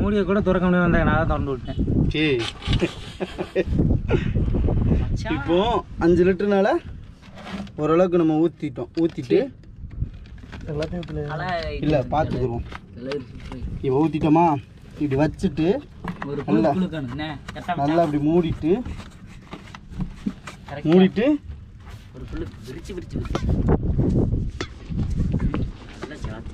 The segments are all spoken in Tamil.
மூடியை கூட திறக்க முடியாது வந்தாங்க நான் தான் திறந்து விட்டேன் சரி இப்போ அஞ்சு லிட்டர்னால ஓரளவுக்கு நம்ம ஊற்றிட்டோம் ஊற்றிட்டு இல்லை பார்த்துக்குருவோம் இப்போ ஊற்றிட்டோமா இப்படி வச்சுட்டு ஒரு நல்லா. குழு குழுக்கணுண்ணே கரெக்டாக நல்லா இப்படி மூடிட்டு மூடிட்டு ஒரு புல்லு விரிச்சு விரிச்சு விரிச்சு நல்லா சாத்து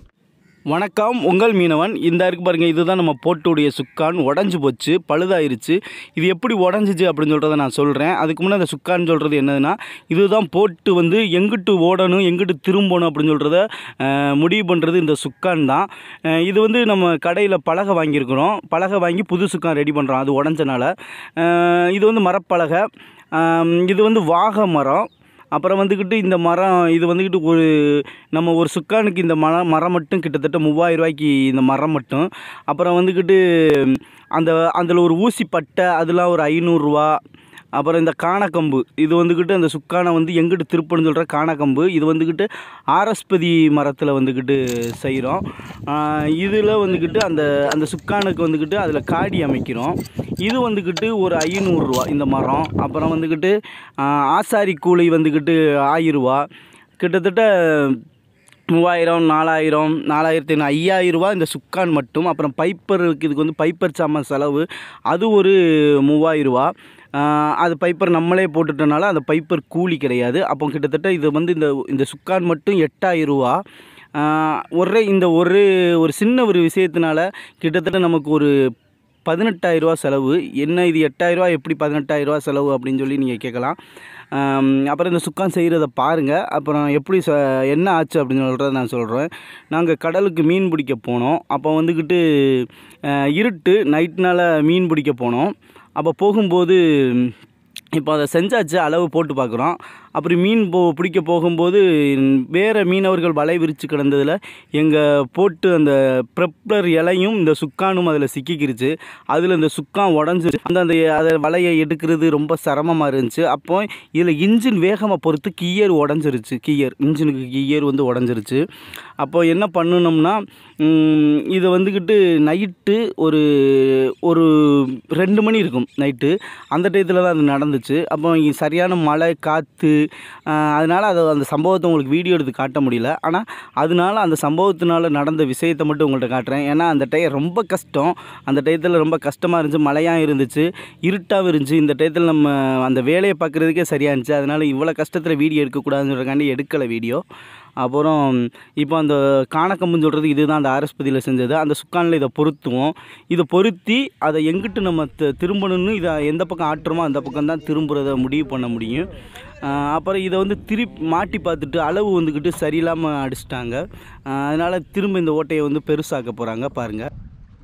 வணக்கம் உங்கள் மீனவன் இந்த இருக்கு பாருங்க இதுதான் நம்ம போட்டுடைய சுக்கான் உடஞ்சி போச்சு பழுதாயிருச்சு இது எப்படி உடஞ்சிச்சு அப்படின்னு சொல்கிறத நான் சொல்கிறேன் அதுக்கு முன்னே அந்த சுக்கான்னு சொல்கிறது என்னதுன்னா இதுதான் போட்டு வந்து எங்கிட்டு ஓடணும் எங்கிட்டு திரும்பணும் அப்படின்னு சொல்கிறத அஹ், முடிவு பண்ணுறது இந்த சுக்கான் தான் அஹ், இது வந்து நம்ம கடையில் பலகை வாங்கியிருக்கிறோம் பலகை வாங்கி புது சுக்கான் ரெடி பண்ணுறோம் அது உடஞ்சனால அஹ், இது வந்து மரப்பலகை அஹ், இது வந்து வாகை மரம் அப்புறம் வந்துக்கிட்டு இந்த மரம் இது வந்துக்கிட்டு ஒரு நம்ம ஒரு சுக்கானுக்கு இந்த மரம் மரம் மட்டும் கிட்டத்தட்ட மூவாயிரம் ரூபாய்க்கு இந்த மரம் மட்டும் அப்புறம் வந்துக்கிட்டு அந்த அதில் ஒரு ஊசி பட்டை அதெல்லாம் ஒரு ஐநூறுரூவா அப்புறம் இந்த காணக்கம்பு இது வந்துக்கிட்டு அந்த சுக்கானை வந்து எங்கிட்டு திருப்பணும்னு சொல்கிற காணக்கம்பு இது வந்துக்கிட்டு ஆரஸ்பதி மரத்தில் வந்துக்கிட்டு செய்கிறோம் இதில் வந்துக்கிட்டு அந்த அந்த சுக்கானுக்கு வந்துக்கிட்டு அதில் காடி அமைக்கிறோம் இது வந்துக்கிட்டு ஒரு ஐநூறுரூவா இந்த மரம் அப்புறம் வந்துக்கிட்டு ஆஹ், ஆசாரி கூலி வந்துக்கிட்டு ஆயிரரூவா கிட்டத்தட்ட மூவாயிரம் நாலாயிரம் நாலாயிரத்தி ஐநூறு ஐயாயிரம் ரூபா இந்த சுக்கான் மட்டும் அப்புறம் பைப்பருக்கு இதுக்கு வந்து பைப்பர் சாமான் செலவு அது ஒரு மூவாயிரம் ரூபா ஆஹ் அது பைப்பர் நம்மளே போட்டுட்டனால அந்த பைப்பர் கூலி கிடையாது அப்போ கிட்டத்தட்ட இது வந்து இந்த இந்த சுக்கான் மட்டும் எட்டாயிரம் ரூபா ஆஹ் ஒரே இந்த ஒரு ஒரு சின்ன ஒரு விஷயத்தினால கிட்டத்தட்ட நமக்கு ஒரு பதினெட்டாயிரரூவா செலவு என்ன இது எட்டாயிரரூவா எப்படி பதினெட்டாயிரரூவா செலவு அப்படின்னு சொல்லி நீங்கள் கேட்கலாம் ஆம், அப்புறம் இந்த சுக்கான் செய்கிறத பாருங்கள் அப்புறம் எப்படி ச என்ன ஆச்சு அப்படின்னு சொல்கிறத நான் சொல்கிறேன் நாங்கள் கடலுக்கு மீன் பிடிக்க போனோம் அப்போ வந்துக்கிட்டு அஹ், இருட்டு நைட்னால் மீன் பிடிக்க போனோம் அப்போ போகும்போது இப்போ அதை செஞ்சாச்சு அளவு போட்டு பார்க்குறோம் அப்புறம் மீன் போ பிடிக்க போகும்போது வேறு மீனவர்கள் வலை விரித்து கிடந்ததில் எங்கள் போட்டு அந்த ப்ரெப்ளர் இலையும் இந்த சுக்கானும் அதில் சிக்கிக்கிருச்சு அதில் இந்த சுக்கான் உடஞ்சிருச்சு அந்த அந்த அதை வலையை எடுக்கிறது ரொம்ப சிரமமாக இருந்துச்சு அப்போ இதில் இன்ஜின் வேகமாக பொறுத்து கியர் உடஞ்சிருச்சு கியர் இன்ஜினுக்கு கியர் வந்து உடஞ்சிருச்சு அப்போ என்ன பண்ணணும்னா ம், இதை வந்துக்கிட்டு நைட்டு ஒரு ஒரு ரெண்டு மணி இருக்கும் நைட்டு அந்த டயத்தில் தான் அது நடந்துச்சு அப்போ இங்க சரியான மழை காற்று அதனால் அதை அந்த சம்பவத்தை உங்களுக்கு வீடியோ எடுத்து காட்ட முடியல ஆனால் அதனால அந்த சம்பவத்தினால நடந்த விஷயத்தை மட்டும் உங்கள்கிட்ட காட்டுறேன் ஏன்னா அந்த டயம் ரொம்ப கஷ்டம் அந்த டயத்தில் ரொம்ப கஷ்டமாக இருந்துச்சு மழையாக இருந்துச்சு இருட்டாகவும் இருந்துச்சு இந்த டயத்தில் நம்ம அந்த வேலையை பார்க்குறதுக்கே சரியாக இருந்துச்சு அதனால் இவ்வளோ கஷ்டத்தில் வீடியோ எடுக்கக்கூடாதுன்னு சொல்கிறக்காண்டி எடுக்கலை வீடியோ அப்புறம் இப்போ அந்த காணக்கம்புன்னு சொல்கிறது இதுதான் அந்த ஆரஸ்பதியில் செஞ்சது அந்த சுக்கானில் இதை பொருத்துவோம் இதை பொருத்தி அதை எங்கிட்டு நம்ம தி- திரும்பணும்னு இதை எந்த பக்கம் ஆட்டுறோமோ அந்த பக்கம் தான் திரும்புறத முடிவு பண்ண முடியும் ஆஹ் அப்புறம் இதை வந்து திருப்பி மாட்டி பார்த்துட்டு அளவு வந்துக்கிட்டு சரியில்லாமல் அடிச்சிட்டாங்க அதனால் திரும்ப இந்த ஓட்டையை வந்து பெருசாக்க போகிறாங்க பாருங்கள்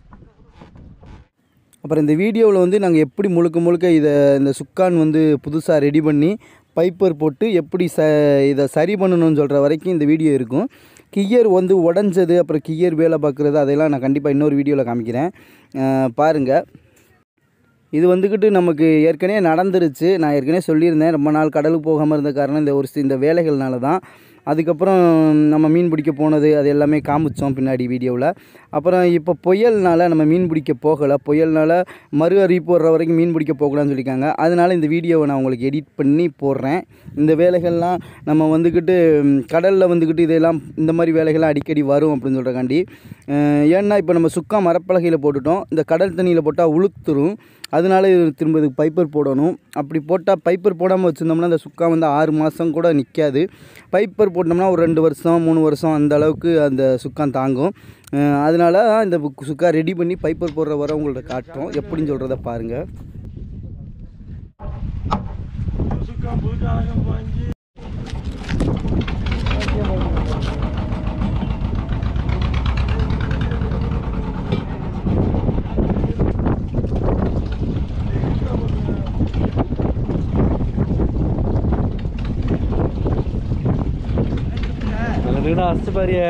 அப்புறம் இந்த வீடியோவில் வந்து நாங்கள் எப்படி முழுக்க முழுக்க இதை இந்த சுக்கான் வந்து புதுசாக ரெடி பண்ணி பைப்பர் போட்டு எப்படி ச இதை சரி பண்ணணும்னு சொல்கிற வரைக்கும் இந்த வீடியோ இருக்கும் கியர் வந்து உடஞ்சது அப்புறம் கியர் வேலை பார்க்குறது அதெல்லாம் நான் கண்டிப்பாக இன்னொரு வீடியோவில் காமிக்கிறேன் பாருங்கள் இது வந்துக்கிட்டு நமக்கு ஏற்கனவே நடந்துருச்சு நான் ஏற்கனவே சொல்லியிருந்தேன் ரொம்ப நாள் கடலுக்கு போகாமல் இருந்த காரணம் இந்த ஒரு சி- இந்த வேலைகள்னால தான் அதுக்கப்புறம் நம்ம மீன் பிடிக்க போனது அது எல்லாமே காமிச்சோம் பின்னாடி வீடியோவில் அப்புறம் இப்போ புயல்னால நம்ம மீன் பிடிக்க போகலை புயல்னால மறு அறிவிப்பு வர்ற வரைக்கும் மீன் பிடிக்க போகலான்னு சொல்லியிருக்காங்க அதனால் இந்த வீடியோவை நான் உங்களுக்கு எடிட் பண்ணி போடுறேன் இந்த வேலைகள்லாம் நம்ம வந்துக்கிட்டு கடலில் வந்துக்கிட்டு இதெல்லாம் இந்த மாதிரி வேலைகள்லாம் அடிக்கடி வரும் அப்படின்னு சொல்கிறக்காண்டி ஏன்னா இப்போ நம்ம சுக்கா மரப்பலகையில் போட்டுட்டோம் இந்த கடல் தண்ணியில் போட்டால் உளுத்துரும் அதனால இது திரும்ப இதுக்கு பைப்பர் போடணும் அப்படி போட்டால் பைப்பர் போடாமல் வச்சுருந்தோம்னா அந்த சுக்கா வந்து ஆறு மாதம் கூட நிற்காது பைப்பர் போட்டோம்னா ஒரு ரெண்டு வருஷம் மூணு வருஷம் அந்த அளவுக்கு அந்த சுக்கான் தாங்கும் அஹ் அதனால இந்த புக்- சுக்கா ரெடி பண்ணி பைப்பர் போடுற வரை உங்கள்ட்ட காட்டுறோம் எப்படின்னு சொல்கிறத பாருங்கள் அஸ்து பாரிய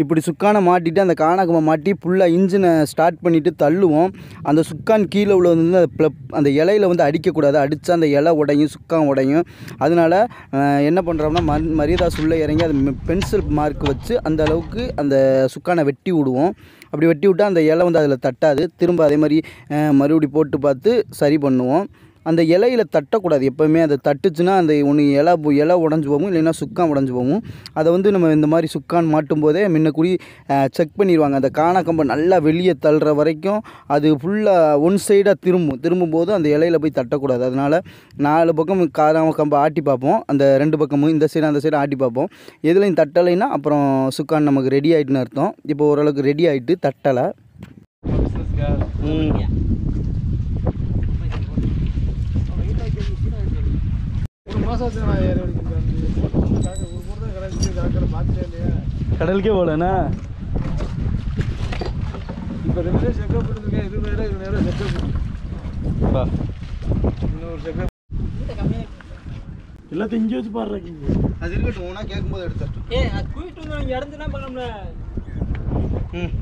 இப்படி சுக்கானை மாட்டிட்டு அந்த காணாக்கம்மை மாட்டி ஃபுல்லாக இன்ஜினை ஸ்டார்ட் பண்ணிவிட்டு தள்ளுவோம் அந்த சுக்கான் கீழே உள்ள வந்து அந்த ப்ளப் அந்த இலையில வந்து அடிக்கக்கூடாது அடித்தா அந்த இலை உடையும் சுக்கான் உடையும் அதனால அஹ், என்ன பண்ணுறோம்னா மன் மரியதாஸ் உள்ளே இறங்கி அது பென்சில் மார்க் வச்சு அந்த அளவுக்கு அந்த சுக்கானை வெட்டி விடுவோம் அப்படி வெட்டி விட்டால் அந்த இலை வந்து அதில் தட்டாது திரும்ப அதே மாதிரி அஹ், மறுபடி போட்டு பார்த்து சரி பண்ணுவோம் அந்த இலையில தட்டக்கூடாது எப்போவுமே அதை தட்டுச்சுன்னா அந்த ஒன்று இலை பு- இலை உடஞ்சி போகும் இல்லைன்னா சுக்கான் உடஞ்சி போகும் அதை வந்து நம்ம இந்த மாதிரி சுக்கான் மாட்டும் போதே முன்னக்கூடி செக் பண்ணிடுவாங்க அந்த காணாக்கம்பை நல்லா வெளியே தள்ளுற வரைக்கும் அது ஃபுல்லாக ஒன் சைடாக திரும்பும் திரும்பும்போது அந்த இலையில போய் தட்டக்கூடாது அதனால் நாலு பக்கம் காணாம கம்பை ஆட்டி பார்ப்போம் அந்த ரெண்டு பக்கமும் இந்த சைடு அந்த சைடு ஆட்டி பார்ப்போம் எதுலையும் தட்டலைன்னா அப்புறம் சுக்கான் நமக்கு ரெடி ஆகிட்டுன்னு அர்த்தம் இப்போ ஓரளவுக்கு ரெடி ஆகிட்டு தட்டலை ம் ஒரு மாசம் ஆச்சு நான் ஏறி அடிக்கிறேன் ஒரு மூணு தான் கடைசி கணக்கில் பார்த்துட்டே இல்லையா கடலுக்கே போகலண்ணா இப்போ ரெண்டு நேரம் செக்கப் பண்ணிருக்கேன் இது நேரம் இது நேரம் செக்கப் வா இன்னொரு செக்கப் எல்லாத்தையும் இங்கே வச்சு பாடுறாங்க அது இருக்கட்டும் உனா கேட்கும்போது எடுத்துட்டு ஏ அது கூட்டிட்டு வந்து இங்கே இடந்துனா பண்ணோம்ல ம்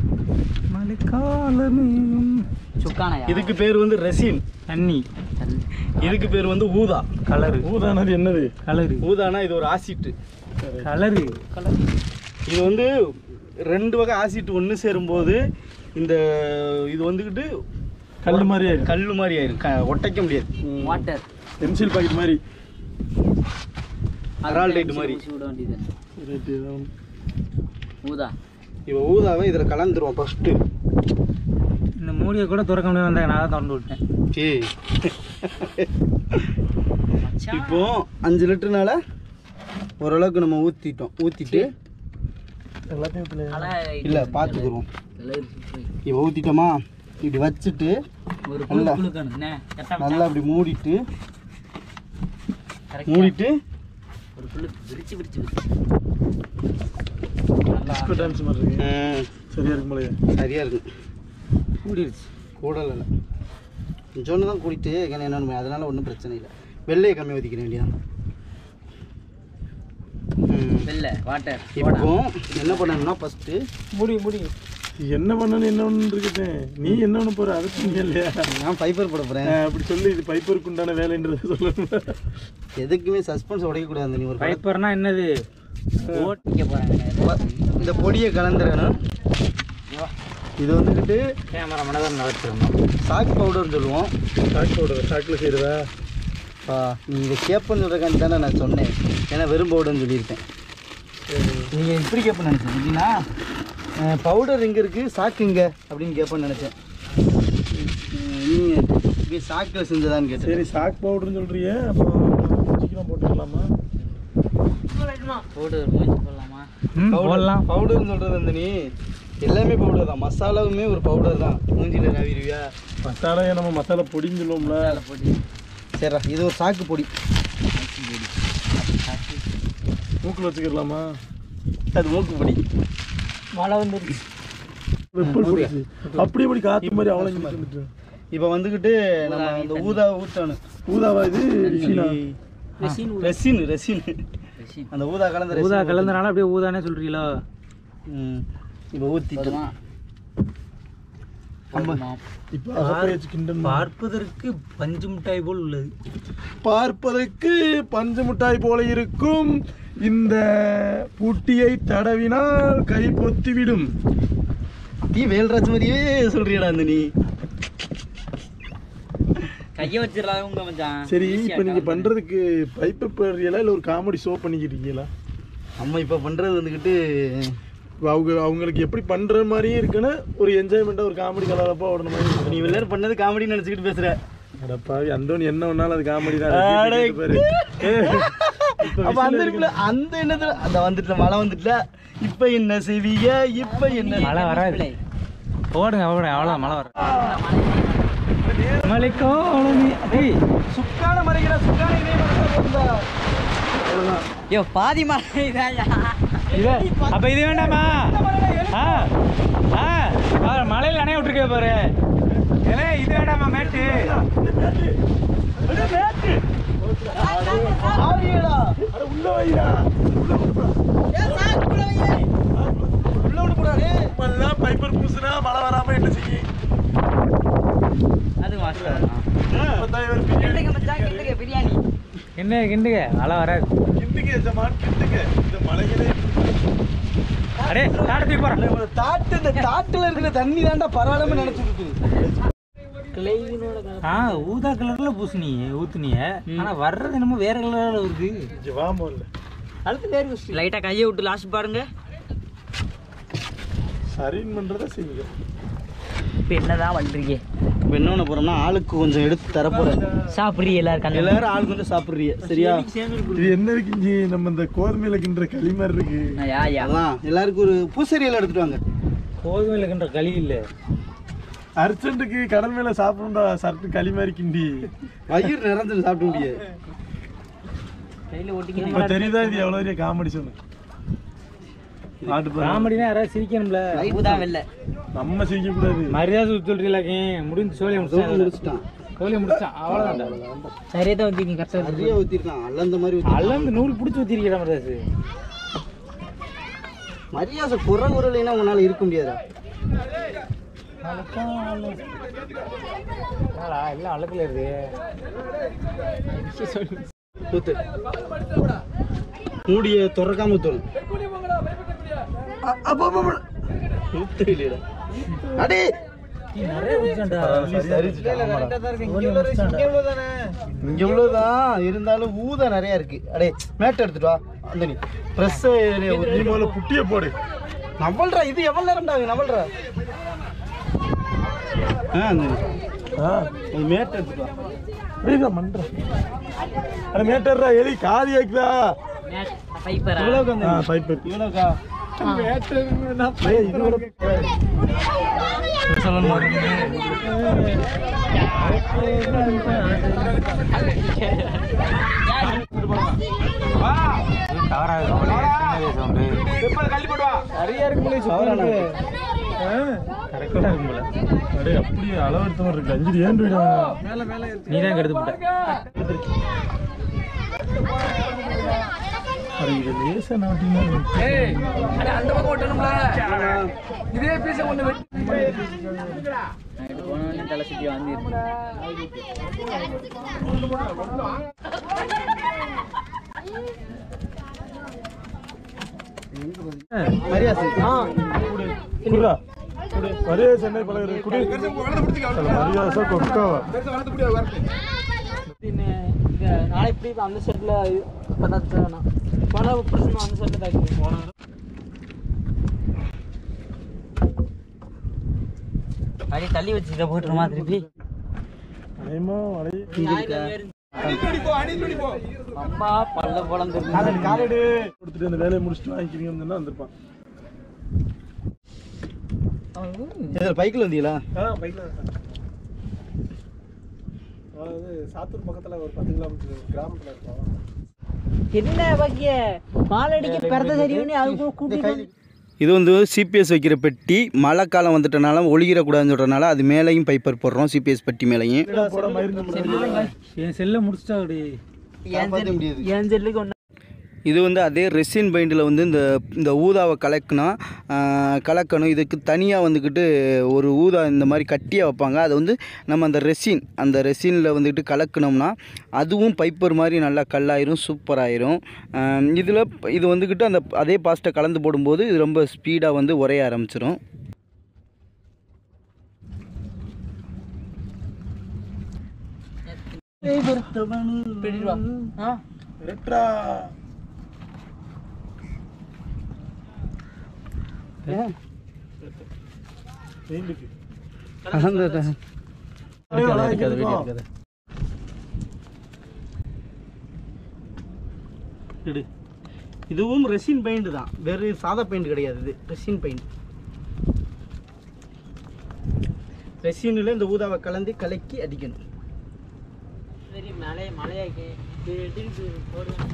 சுக்கானையா இதுக்கு பேர் வந்து ரெசின் தண்ணி இதுக்கு பேர் வந்து ஊதா கலரு ஊதானது என்னது கலரு ஊதானா இது ஒரு ஆசிட்டு கலரு கலர் இது வந்து ரெண்டு வகை ஆசிட் ஒன்று சேரும்போது இந்த இது வந்துக்கிட்டு கல் மாதிரி ஆயிடும் கல் மாதிரி ஆயிரும் க ஒட்டைக்க முடியாது வாட்டர் பென்சில் பாக்கெட் மாதிரி அரால்டைட் மாதிரி விட வேண்டியது ரைட்டு இதான் ஊதா இப்போ ஊதாவை இதில் கலந்துருவோம் ஃபஸ்ட்டு இந்த மூடியை கூட திறக்க முடியாது வந்தாங்க நான் தான் திறந்து விட்டேன் சரி இப்போ அஞ்சு லிட்டர்னால ஓரளவுக்கு நம்ம ஊற்றிட்டோம் ஊற்றிட்டு எல்லாத்தையும் ஊற்றலையா இல்லை பார்த்துக்குருவோம் இப்போ ஊற்றிட்டோமா இப்படி வச்சுட்டு ஒரு நல்லா. புழு புழுக்கணும் என்ன கரெக்டா நல்லா இப்படி மூடிட்டு மூடிட்டு ஒரு புல்லு விரிச்சு விரிச்சு விரிச்சு டிஸ்கோ டான்ஸ் மாதிரி இருக்கு ம், சரியா இருக்கும் போலயே சரியா இருக்கு கூடிருச்சு கூடல இல்லை கொஞ்சோண்டு தான் கூட்டிட்டு ஏன்னா என்னன்னு அதனால ஒன்றும் பிரச்சனை இல்லை வெள்ளையை கம்மி ஊற்றிக்க வேண்டியதான் ம். வெள்ளை வாட்டர் இப்போ என்ன பண்ணணும்னா ஃபஸ்ட்டு முடி முடி என்ன பண்ணணும் என்ன ஒன்று இருக்குது நீ என்ன பண்ண போற அது நீ இல்லையா நான் ஃபைபர் போட போகிறேன் ஆஹ் அப்படி சொல்லி இது பைப்பருக்கு உண்டான வேலைன்றது சொல்லணும் எதுக்குமே சஸ்பென்ஸ் உடைக்கக்கூடாது நீ ஒரு படம் பைப்பர்னா என்னது ஓட்டிக்க போறாங்க ப- இந்த பொடியை கலந்துடணும் இது வந்துக்கிட்டு கேமரா மனதான் நடத்துறோம் சாக் பவுடர்னு சொல்லுவோம் சாக்கு போடுற சாக்கில் செய்கிறதா ஆ, நீ இதை கேப்பன்னு சொல்கிறக்காண்டி தானே நான் சொன்னேன் ஏன்னா வெறும் பவுடர்னு சொல்லியிருக்கேன் நீங்கள் இப்படி கேட்பேன்னு நினச்சேன் எப்படின்னா பவுடர் எங்கே இருக்குது சாக்கு எங்கே அப்படின்னு கேட்பேன்னு நினச்சேன் நீங்கள் இப்படி சாக்கில் செஞ்சதான்னு கேட்டேன் சரி சாக் பவுடர்னு சொல்றியே அப்போ சீக்கிரம் போட்டுக்கலாமா போடு மூஞ்சி போடலாமா பவுடர் பவுடர்னு சொல்கிறது அந்த நீ எல்லாமே பவுடர் தான் மசாலாவுமே ஒரு பவுடர் தான் மூஞ்சியில் ரவிடுவியா மசாலா நம்ம மசாலா பொடின்னு சொல்லுவோம்ல போட்டு சரிடா இது ஒரு சாக்கு பொடி மூக்கில் வச்சுக்கிடலாமா அது மூக்கு பொடி மழை வந்துருச்சு வெப்பல் பிடிச்சி அப்படி அப்படி காற்று மாதிரி அவ்வளோ வந்துட்டு இப்போ வந்துக்கிட்டு நம்ம இந்த ஊதா ஊற்றணும் ஊதாவா இது China resin resin resin resin அந்த ஊதா கலந்த ஊதா resin கலந்தனால அப்படியே ஊதானே சொல்றீங்களோ ம் இப்போ ஊற்றிட்டு இப்போ அகப்பையச்சு கிண்டன் பார்ப்பதற்கு பஞ்சு மிட்டாய் போல் உள்ளது பார்ப்பதற்கு பஞ்சு மிட்டாய் போல இருக்கும் இந்த புட்டியை தடவினால் கை பொத்திவிடும் நீ வேல்ராஜ் மாதிரியே சொல்றியடா அந்த நீ கையை வச்சிடலாம் உங்க மச்சான் சரி இப்போ நீங்க பண்றதுக்கு பைப்பு போடுறீங்களா இல்லை ஒரு காமெடி ஷோ பண்ணிக்கிட்டு இருக்கீங்களா நம்ம இப்போ பண்ணுறது வந்துக்கிட்டு இப்ப அவங்க அவங்களுக்கு எப்படி பண்ற மாதிரியும் இருக்குன்னு ஒரு என்ஜாய்மெண்ட்டாக ஒரு காமெடி கலரப்பா ஓடன மாதிரி நீ இருக்கு. இவ்வளோ நேரம் பண்ணது காமெடின்னு நினச்சிக்கிட்டு பேசுகிற அடப்பாவி அந்தோனி என்ன ஒன்னாலும் அது காமெடி தான் அடே. கேட்டு பாரு ஏய், இப்ப அப்போ அந்த whistle இருக்குல்ல அந்த என்னத்துல அந்த வந்துட்டுல மழை வந்துட்டுல இப்போ என்ன செய்வீங்க இப்போ என்ன மழை வராது ஓடுங்க ஓடுங்க அவ்வளோ மழை வர மலைக்கும் ஏய் சுக்கான மறைக்கிற சுக்கான இதே மறைக்கிற ஐயோ பாதி மழை இதாயா இது அப்ப இது வேண்டாமா ஆ ஆ ஆ, மழையில நனைய விட்டுருக்கே பாரு ஏலே இது வேண்டாமா மேட்டு ஆவியடா அட உள்ள வையா விட்டு போடாது இப்பெல்லாம் பைப்பர் பூசுனா மழை வராம என்ன செய்யும் அது மாஸ்டர் இப்பதான் இவர் பிரியாணி கிண்டுங்க மச்சான் கிண்டுங்க பிரியாணி என்ன கிண்டுங்க மழை வராது கிண்டுங்க எஜமான் கிண்டுங்க இந்த மலைகளே அடே தாட தூக்கி போறேன் ஒரு தாட்டு இந்த தாட்டுல இருக்கிற தண்ணி தாண்டா பரவாயில்லாம நினைச்சிருக்கு ஆ ஊதா கலர்ல பூசணி ஊத்துனிய ஆனா வர்றது என்னமோ வேற கலர்ல வருது இங்க வா முதல்ல லைட்டா கையை விட்டு லாஸ்ட் பாருங்க சரின்னு பண்றத செய்யுங்க இப்போ என்னதான் பண்றீங்க இப்போ என்ன பண்ண போறோம்னா ஆளுக்கு கொஞ்சம் எடுத்து தரப்போறேன் சாப்பிடுறீங்க எல்லாரும் கல்யாணம் எல்லாரும் ஆள் கொஞ்சம் சாப்பிடுறீங்க சரியா இது என்ன இருக்கு இஞ்சி நம்ம இந்த கோதுமையில கிண்டுற களி மாதிரி இருக்கு யா யா அதான் எல்லாருக்கும் ஒரு பூசரியல் எடுத்துட்டு வாங்க கோதுமையில் இருக்கின்ற களி இல்ல அர்ஜென்ட்டுக்கு கடல் மேல சாப்பிடணும்டா சர்ட்டு களி மாதிரி கிண்டி வயிறு நிறைஞ்சு சாப்பிட முடியாது கையில இப்ப ஓட்டிக்கிறீங்க தெரியுதா இது எவ்வளவு பெரிய காமெடி சொன்ன நாட்டு பாரு. காமெடினா யாராவது சிரிக்கணும்ல ஊதா வெள்ள நம்ம செய்ய கூடாது மரியாதை சொல்றீங்களா முடிஞ்சு சோழியை முடிச்சான் முடிச்சிட்டான் சோழியை முடிச்சான் அவ்வளோதான்டா சரியா தான் வந்தீங்க கரெக்டாக நிறைய ஊத்திருக்கான் அல்லந்த மாதிரி ஊத்தி அளந்து நூல் பிடிச்சி ஊத்திருக்கா மரியாதை மரியாதை குறை குரலைனா உங்களால இருக்க முடியாதா என்னடா, எல்லாம் அழகுல இருக்கு ஊத்து மூடிய திறக்காம ஊத்தணும் ஊத்து இல்லையடா அடே நிறைய ஊத்திட்டான்டா. இங்க இவ்வளவுதான் இருந்தாலும் ஊத நிறைய இருக்கு அடே மேட் எடுத்துட்டு வா அந்த நீ ப்ரெஸ் நீ முதல்ல புட்டிய போடு நவல்றா இது எவ்வளவு நேரம்டா ஆகுது நவல்றா ஆ அந்த நீ. ஆ அது மேட் எடுத்துட்டு வா அப்படியே மன்றேன் அட மேட்டர்ரா எலி காதி வைக்குதா பைப்பரா இவ்வளவுக்கு ஆ அந்த பைப்பர் இவ்வளவுக்கா ஏய் இது கூட நிறைய இருக்கு போல சவரானா? கரெக்டா இருக்கும் போல அடே அப்படியே அளவு எடுத்த மாதிரி இருக்கு அஞ்சு ஏன் போயிடா நீ தான் கெடுத்து போட்ட அட இது லேசா நாட்டினா தலை சுத்தி வந்து மரியாதை குடுறா குடு ஒரே சென்னை பழகுற குடு மரியாதை கொக்காவா நாளை இப்படி அந்த செட்டில் பண்ணா போன பிரச்சனை அந்த செட்டில் தான் போன அடி தள்ளி வச்சு இதை போட்டுருமா திருப்பி அனைமா மழை அம்மா பல்ல பொழந்து காலடு கொடுத்துட்டு அந்த வேலையை முடிச்சுட்டு வாங்கிக்கிறீங்கன்னு வந்திருப்பான் இதில் பைக்கில் வந்தீங்களா ஆ பைக்கில் அதாவது சாத்தூர் பக்கத்தில் ஒரு பத்து கிலோமீட்டர் கிராமத்தில் இருக்கோம் என்ன பாக்கிய மாலடிக்கு பிறந்த சரிவுன்னு அது கூட கூட்டிட்டு இது வந்து சிபிஎஸ் வைக்கிற பெட்டி மழை காலம் வந்துட்டனால ஒளிகிறக்கூடாதுன்னு சொல்கிறனால அது மேலேயும் பைப்பர் போடுறோம் சிபிஎஸ் பெட்டி மேலேயும் போட மயிருந்து என் செல்லை முடிச்சிட்டா அப்படி காப்பாத்த முடியாது. என் செல்லுக்கு ஒன்று இது வந்து அதே ரெசின் பெயிண்டில் வந்து இந்த இந்த ஊதாவை கலக்குனா ஆஹ், கலக்கணும் இதுக்கு தனியாக வந்துக்கிட்டு ஒரு ஊதா இந்த மாதிரி கட்டியாக வைப்பாங்க அதை வந்து நம்ம அந்த ரெசின் அந்த ரெசினில் வந்துக்கிட்டு கலக்குனோம்னா அதுவும் பைப்பர் மாதிரி நல்லா கல்லாயிரும் சூப்பராயிரும் இதில் இது வந்துக்கிட்டு அந்த அதே பாஸ்ட்டை கலந்து போடும்போது இது ரொம்ப ஸ்பீடாக வந்து உரைய ஆரம்பிச்சிரும் பிடிவா ஆ ரெட்ரா வெயிலுக்கு இடு இதுவும் ரெசின் பெயிண்ட் தான் வேறு சாதா பெயிண்ட் கிடையாது இது ரெசின் பெயிண்ட் ரெசினில் இந்த ஊதாவை கலந்து கலக்கி அடிக்கணும் சரி மழை மழையாக்கி எடுத்து போடுவேன்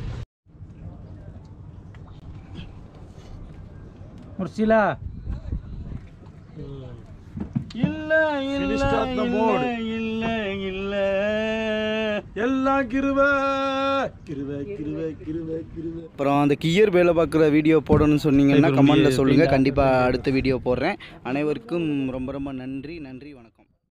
முடிச்சிலா இல்ல Finished off the board. இல்ல இல்ல எல்லாம் எல்லாம் கிருவ கிருவ கிருவ கிருவ கிருவ அப்புறம் அந்த கியர் வேலை பார்க்குற வீடியோ போடணும்னு சொன்னீங்கன்னா அப்புறம் கமெண்ட்டில் இங்கே சொல்லுங்கள் பிரிண்டா கண்டிப்பாக அடுத்த வீடியோ போடுறேன் அனைவருக்கும் ரொம்ப ரொம்ப நன்றி நன்றி வணக்கம்